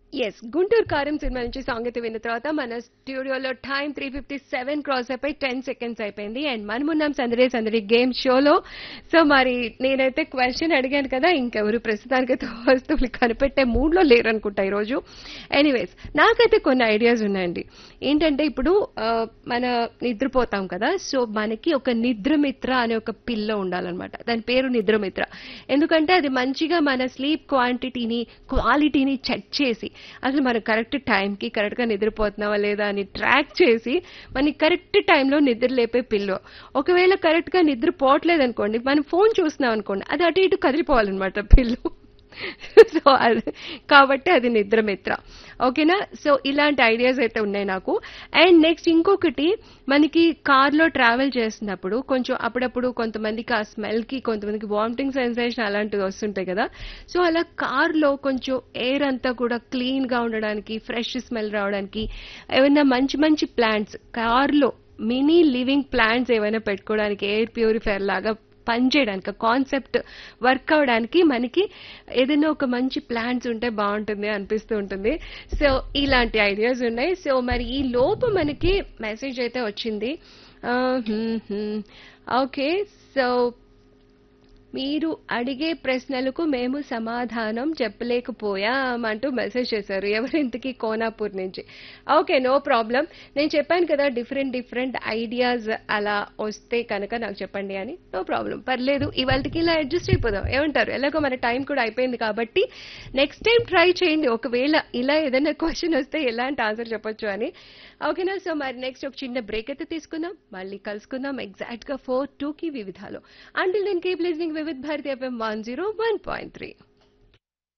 yes Guntur కారం cinema నుంచి song అయితే విన్న తర్వాత మన స్టూడియోలో time three fifty seven cross అయిపోయి టెన్ సెకండ్స్ అయిపోయింది అండ్ మనమున్నాం సందడి సందడి గేమ్ షోలో సో మరి నేనైతే క్వశ్చన్ అడిగాను కదా ఇంకెవరు ప్రస్తుతానికైతే వస్తువులు కనిపెట్టే మూడ్లో లేరు అనుకుంటా ఈరోజు ఎనీవేస్ నాకైతే కొన్ని ఐడియాస్ ఉన్నాయండి ఏంటంటే ఇప్పుడు ఆ, మన నిద్రపోతాం కదా సో మనకి ఒక నిద్రమిత్ర అనే ఒక పిల్ల ఉండాలన్నమాట దాని పేరు నిద్రమిత్ర ఎందుకంటే అది మంచిగా మన స్లీప్ క్వాంటిటీని క్వాలిటీని చెక్ చేసి అసలు మనం కరెక్ట్ టైంకి కరెక్ట్గా నిద్రపోతున్నావా లేదా అని ట్రాక్ చేసి మనకి కరెక్ట్ టైంలో నిద్ర లేపే పిల్లో ఒకవేళ కరెక్ట్గా నిద్రపోవట్లేదు అనుకోండి మనం ఫోన్ చూస్తున్నాం అనుకోండి అది అటు ఇటు కదిలిపోవాలన్నమాట పిల్లు సో అది కాబట్టి అది నిద్రమిత్ర ఓకేనా సో ఇలాంటి ఐడియాస్ అయితే ఉన్నాయి నాకు అండ్ నెక్స్ట్ ఇంకొకటి మనకి కార్లో ట్రావెల్ చేస్తున్నప్పుడు కొంచెం అప్పుడప్పుడు కొంతమందికి ఆ స్మెల్కి కొంతమందికి వామిటింగ్ సెన్సేషన్ అలాంటివి వస్తుంటాయి కదా సో అలా కార్లో కొంచెం ఎయిర్ అంతా కూడా క్లీన్గా ఉండడానికి ఫ్రెష్ స్మెల్ రావడానికి ఏమైనా మంచి మంచి ప్లాంట్స్ కార్లో మినీ లివింగ్ ప్లాంట్స్ ఏమైనా పెట్టుకోవడానికి ఎయిర్ ప్యూరిఫైయర్ లాగా పనిచేయడానికి కాన్సెప్ట్ వర్క్ అవడానికి మనకి ఏదైనా ఒక మంచి ప్లాన్స్ ఉంటే బాగుంటుంది అనిపిస్తూ ఉంటుంది సో ఇలాంటి ఐడియాస్ ఉన్నాయి సో మరి ఈ లోపు మనకి మెసేజ్ అయితే వచ్చింది ఓకే సో మీరు అడిగే ప్రశ్నలకు మేము సమాధానం చెప్పలేకపోయాం అంటూ మెసేజ్ చేశారు ఎవరింతకి కోనాపూర్ నుంచి ఓకే నో ప్రాబ్లం నేను చెప్పాను కదా డిఫరెంట్ డిఫరెంట్ ఐడియాస్ అలా వస్తే కనుక నాకు చెప్పండి అని నో ప్రాబ్లం పర్లేదు ఇవాళకి ఇలా అడ్జస్ట్ అయిపోదాం ఏమంటారు ఎలాగో మన టైం కూడా అయిపోయింది కాబట్టి నెక్స్ట్ టైం ట్రై చేయండి ఒకవేళ ఇలా ఏదైనా క్వశ్చన్ వస్తే ఎలాంటి ఆన్సర్ చెప్పొచ్చు అని ఓకేనా సో మరి నెక్స్ట్ ఒక చిన్న బ్రేక్ అయితే తీసుకుందాం మళ్ళీ కలుసుకుందాం ఎగ్జాక్ట్ గా ఫోర్ టూ కి వివిధాలు until then keep listening Vividh Bharati FM one zero one point three